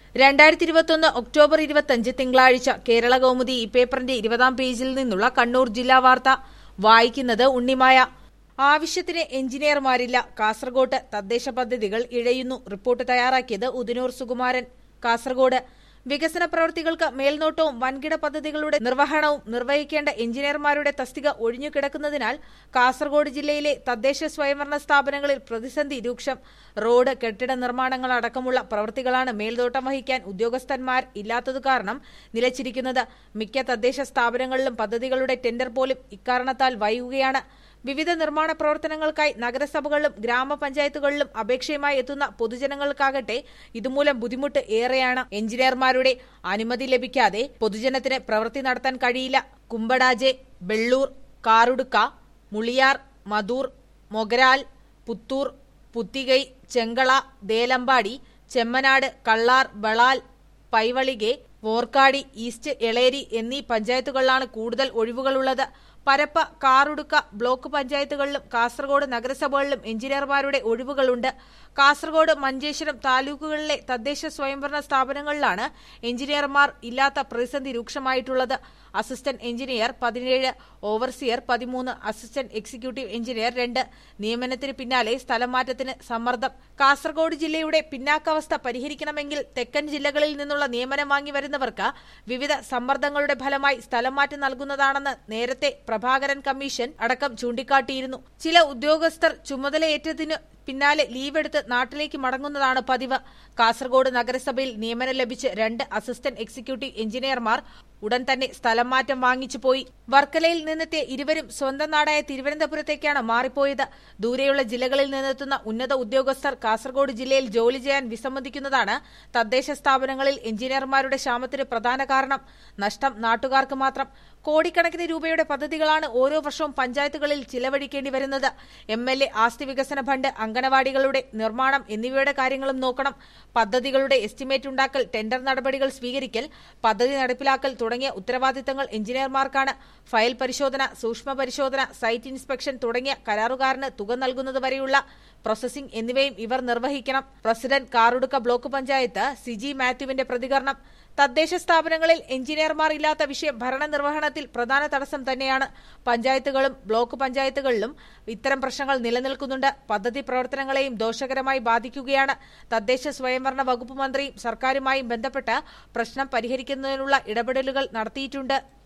രണ്ടായിരത്തി ഇരുപത്തൊന്ന് ഒക്ടോബർ ഇരുപത്തിയഞ്ച് തിങ്കളാഴ്ച കേരള കൗമുദി ഈ പേപ്പറിന്റെ ഇരുപതാം പേജിൽ നിന്നുള്ള കണ്ണൂർ ജില്ലാ വാർത്ത വായിക്കുന്നത് ഉണ്ണിമായ ആവശ്യത്തിന് എഞ്ചിനീയർമാരില്ല കാസർഗോഡ് തദ്ദേശ പദ്ധതികൾ ഇഴയുന്നു റിപ്പോർട്ട് തയ്യാറാക്കിയത് ഉദിനൂർ സുകുമാരൻ കാസർഗോഡ് വികസന പ്രവൃത്തികൾക്ക് മേൽനോട്ടവും വൻകിട പദ്ധതികളുടെ നിർവഹണവും നിർവഹിക്കേണ്ട എഞ്ചിനീയർമാരുടെ തസ്തിക ഒഴിഞ്ഞുകിടക്കുന്നതിനാൽ കാസർഗോഡ് ജില്ലയിലെ തദ്ദേശ സ്വയംഭരണ സ്ഥാപനങ്ങളിൽ പ്രതിസന്ധി രൂക്ഷം റോഡ് കെട്ടിട നിർമ്മാണങ്ങൾ അടക്കമുള്ള പ്രവൃത്തികളാണ് മേൽനോട്ടം വഹിക്കാൻ ഉദ്യോഗസ്ഥന്മാർ ഇല്ലാത്തതു കാരണം നിലച്ചിരിക്കുന്നത് മിക്ക തദ്ദേശ സ്ഥാപനങ്ങളിലും പദ്ധതികളുടെ ടെൻഡർ പോലും ഇക്കാരണത്താൽ വൈകുകയാണ് വിവിധ നിർമ്മാണ പ്രവർത്തനങ്ങൾക്കായി നഗരസഭകളിലും ഗ്രാമപഞ്ചായത്തുകളിലും അപേക്ഷയുമായി എത്തുന്ന പൊതുജനങ്ങൾക്കാകട്ടെ ഇതുമൂലം ബുദ്ധിമുട്ട് ഏറെയാണ് എഞ്ചിനീയർമാരുടെ അനുമതി ലഭിക്കാതെ പൊതുജനത്തിന് പ്രവൃത്തി നടത്താൻ കഴിയില്ല കുമ്പടാജെ ബെള്ളൂർ കാറുടുക്ക മുളിയാർ മധൂർ മൊഗരാൽ പുത്തൂർ പുത്തികൈ ചെങ്കള ദേലമ്പാടി ചെമ്മനാട് കള്ളാർ ബളാൽ പൈവളികെ വോർക്കാടി ഈസ്റ്റ് എളേരി എന്നീ പഞ്ചായത്തുകളിലാണ് കൂടുതൽ ഒഴിവുകളുള്ളത് പരപ്പ കാറുടുക്ക ബ്ലോക്ക് പഞ്ചായത്തുകളിലും കാസർഗോഡ് നഗരസഭകളിലും എഞ്ചിനീയർമാരുടെ ഒഴിവുകളുണ്ട് കാസർഗോഡ് മഞ്ചേശ്വരം താലൂക്കുകളിലെ തദ്ദേശ സ്വയംഭരണ സ്ഥാപനങ്ങളിലാണ് എഞ്ചിനീയർമാർ ഇല്ലാത്ത പ്രതിസന്ധി രൂക്ഷമായിട്ടുള്ളത് അസിസ്റ്റന്റ് എഞ്ചിനീയർ പതിനേഴ് ഓവർസിയർ പതിമൂന്ന് അസിസ്റ്റന്റ് എക്സിക്യൂട്ടീവ് എഞ്ചിനീയർ രണ്ട് നിയമനത്തിന് പിന്നാലെ സ്ഥലം മാറ്റത്തിന് സമ്മർദ്ദം കാസർഗോഡ് ജില്ലയുടെ പിന്നാക്കാവസ്ഥ പരിഹരിക്കണമെങ്കിൽ തെക്കൻ ജില്ലകളിൽ നിന്നുള്ള നിയമനം വാങ്ങി വരുന്നവർക്ക് വിവിധ സമ്മർദ്ദങ്ങളുടെ ഫലമായി സ്ഥലം മാറ്റം നൽകുന്നതാണെന്ന് നേരത്തെ പ്രഭാകരൻ കമ്മീഷൻ അടക്കം ചൂണ്ടിക്കാട്ടിയിരുന്നു ചില ഉദ്യോഗസ്ഥർ ചുമതലയേറ്റതിന് പിന്നാലെ ലീവെടുത്ത് നാട്ടിലേക്ക് മടങ്ങുന്നതാണ് പതിവ് കാസർഗോഡ് നഗരസഭയിൽ നിയമനം ലഭിച്ച് രണ്ട് അസിസ്റ്റന്റ് എക്സിക്യൂട്ടീവ് എഞ്ചിനീയർമാർ ഉടൻ തന്നെ സ്ഥലം മാറ്റം വാങ്ങിച്ചു പോയി വർക്കലയിൽ നിന്നെത്തിയ ഇരുവരും സ്വന്തം നാടായ തിരുവനന്തപുരത്തേക്കാണ് മാറിപ്പോയത് ദൂരെയുള്ള ജില്ലകളിൽ നിന്നെത്തുന്ന ഉന്നത ഉദ്യോഗസ്ഥർ കാസർഗോഡ് ജില്ലയിൽ ജോലി ചെയ്യാൻ വിസമ്മതിക്കുന്നതാണ് തദ്ദേശ സ്ഥാപനങ്ങളിൽ എഞ്ചിനീയർമാരുടെ ക്ഷാമത്തിന് പ്രധാന കാരണം നഷ്ടം നാട്ടുകാർക്ക് മാത്രം കോടിക്കണക്കിന് രൂപയുടെ പദ്ധതികളാണ് ഓരോ വർഷവും പഞ്ചായത്തുകളിൽ ചിലവഴിക്കേണ്ടി വരുന്നത് എം എൽ എ ആസ്തി വികസന ഫണ്ട് അംഗനവാടികളുടെ നിർമ്മാണം എന്നിവയുടെ കാര്യങ്ങളും നോക്കണം പദ്ധതികളുടെ എസ്റ്റിമേറ്റ് ഉണ്ടാക്കൽ ടെൻഡർ നടപടികൾ സ്വീകരിക്കൽ പദ്ധതി നടപ്പിലാക്കൽ തുടങ്ങിയ ഉത്തരവാദിത്തങ്ങൾ എഞ്ചിനീയർമാർക്കാണ് ഫയൽ പരിശോധന സൂക്ഷ്മ പരിശോധന സൈറ്റ് ഇൻസ്പെക്ഷൻ തുടങ്ങിയ കരാറുകാരന് തുക നൽകുന്നത് വരെയുള്ള പ്രോസസിംഗ് എന്നിവയും ഇവർ നിർവഹിക്കണം പ്രസിഡന്റ് കാറുടുക്ക ബ്ലോക്ക് പഞ്ചായത്ത് സിജി മാത്യുവിന്റെ പ്രതികരണം തദ്ദേശ സ്ഥാപനങ്ങളിൽ എഞ്ചിനീയർമാർ ഇല്ലാത്ത വിഷയം ഭരണനിർവഹണത്തിൽ പ്രധാന തടസ്സം തന്നെയാണ് പഞ്ചായത്തുകളും ബ്ലോക്ക് പഞ്ചായത്തുകളിലും ഇത്തരം പ്രശ്നങ്ങൾ നിലനിൽക്കുന്നുണ്ട് പദ്ധതി പ്രവർത്തനങ്ങളെയും ദോഷകരമായി ബാധിക്കുകയാണ് തദ്ദേശ സ്വയംഭരണ വകുപ്പ് മന്ത്രിയും സർക്കാരുമായും ബന്ധപ്പെട്ട് പ്രശ്നം പരിഹരിക്കുന്നതിനുള്ള ഇടപെടലുകൾ നടത്തിയിട്ടുണ്ട്